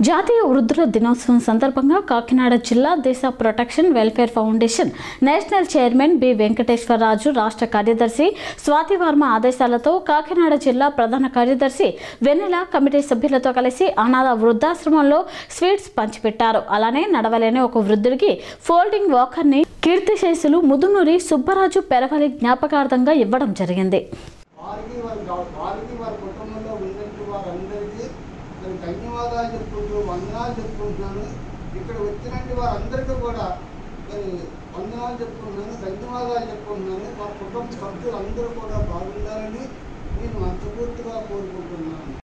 జాతీయ వృద్ధుల దినోత్సవం సందర్భంగా కాకినాడ జిల్లా దేశ protection welfare foundation national chairman B Venkateswararaju రాష్ట్ర కార్యదర్శి స్వాతి వర్మ ఆదేశాలతో కాకినాడ జిల్లా ప్రధాన కార్యదర్శి వెన్నెల కమిటీ సభ్యులతో కలిసి అనాథ వృద్ధాశ్రమంలో స్వీట్స్ పంచిపెట్టారు అలానే నడవలేని ఒక వృద్ధుడికి ఫోల్డింగ్ వాకర్ని కీర్తిశేషులు ముదునూరి సుబ్బరాజు పెరవలి జ్ఞాపకార్థంగా ఇవ్వడం జరిగింది వారికి వారి గ- వారికి వారి కుటుంబంలో ఉన్నటువంటి వారందరికీ మరి ధన్యవాదాలు చెప్పుకుంటూ వందనాలు చెప్పుకుంటున్నాను ఇక్కడ వచ్చినటువంటి వారందరికీ కూడా మరి వందనాలు చెప్పుకుంటున్నాను ధన్యవాదాలు చెప్పుకుంటున్నాను వారి కుటుంబ సభ్యులు అందరూ కూడా బాగుండాలని నేను మనస్ఫూర్తిగా కోరుకుంటున్నాను